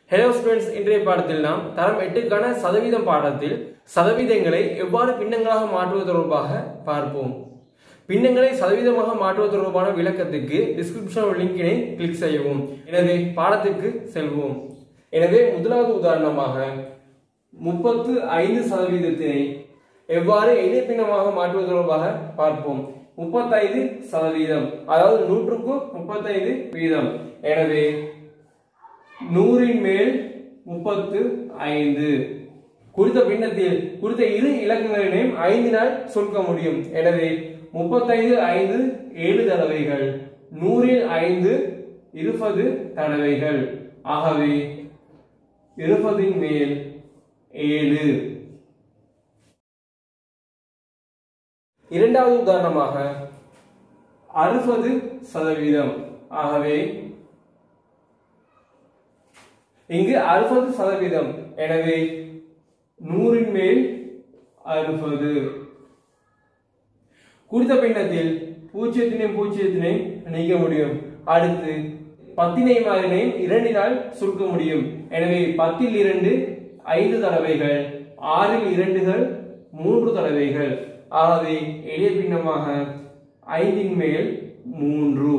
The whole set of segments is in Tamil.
ஹலோ ஸ்டூடெண்ட்ஸ் இன்றைய பாடத்தில் நாம் தரம் எட்டுக்கான சதவீதம் பாடத்தில் சதவீதங்களை எவ்வாறு பின்னங்களாக மாற்றுவது தொடர்பாக பார்ப்போம் பின்னங்களை சதவீதமாக மாற்றுவது தொடர்பான விளக்கத்துக்கு டிஸ்கிரிப்ஷன் லிங்கினை கிளிக் செய்யவும் எனவே பாடத்திற்கு செல்வோம் எனவே முதலாவது உதாரணமாக முப்பத்து ஐந்து சதவீதத்தினை எவ்வாறு இணைப்பின்னமாக மாற்றுவது தொடர்பாக பார்ப்போம் முப்பத்தைந்து சதவீதம் அதாவது நூற்றுக்கு முப்பத்தைந்து வீதம் எனவே நூறின் மேல் முப்பத்து ஐந்து குறித்த பின்னத்தில் குறித்த இரு இலக்கங்களினையும் ஐந்தினால் சுருக்க முடியும் எனவே முப்பத்தைந்து ஐந்து ஏழு தடவைகள் நூறில் ஐந்து இருபது தடவைகள் ஆகவே இருபதின் மேல் ஏழு இரண்டாவது உதாரணமாக அறுபது சதவீதம் ஆகவே இங்கு அறுபது சதவீதம் எனவே நூறின் மேல் அறுபது குறித்த பின்னத்தில் பூஜ்ஜியத்தினை பூஜ்ஜியத்தினை நீக்க முடியும் அடுத்து பத்தினை மாதிரினை இரண்டினால் சுருக்க முடியும் எனவே பத்தில் இரண்டு ஐந்து தடவைகள் ஆறில் இரண்டுகள் மூன்று தடவைகள் ஆகவே எளிய பின்னமாக ஐந்தின் மேல் மூன்று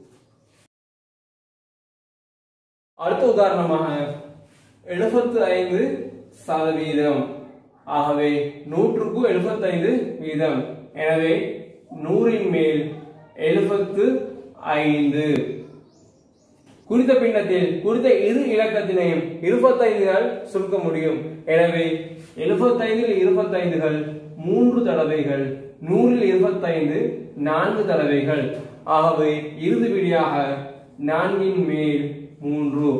அடுத்த உதாரணமாக எழுபத்து ஐந்து சதவீதம் ஆகவே நூற்றுக்கு எழுபத்தைந்து வீதம் எனவே நூறின் மேல் எழுபத்து ஐந்து குறித்த பின்னத்தில் குறித்த இரு இலக்கத்தினையும் இருபத்தைந்தினால் சுருக்க முடியும் எனவே எழுபத்தைந்தில் இருபத்தைந்துகள் மூன்று தடவைகள் நூறில் இருபத்தைந்து நான்கு தடவைகள் ஆகவே இறுதி விடியாக நான்கின் மேல் மூன்று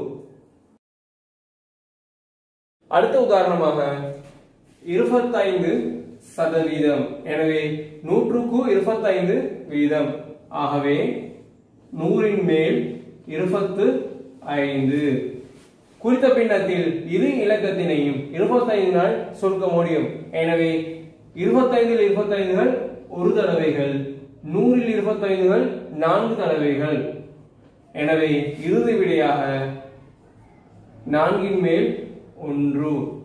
அடுத்த உதாரணமாக இருபத்தைந்து சதவீதம் எனவே நூற்றுக்கு இருபத்தைந்து வீதம் ஆகவே நூறின் மேல் இருபத்து ஐந்து குறித்த பின்னத்தில் இரு இலக்கத்தினையும் இருபத்தைந்தினால் சுருக்க முடியும் எனவே இருபத்தைந்தில் இருபத்தைந்துகள் ஒரு தடவைகள் நூறில் இருபத்தைந்துகள் நான்கு தடவைகள் எனவே இறுதி விடையாக நான்கின் மேல் ஒன்று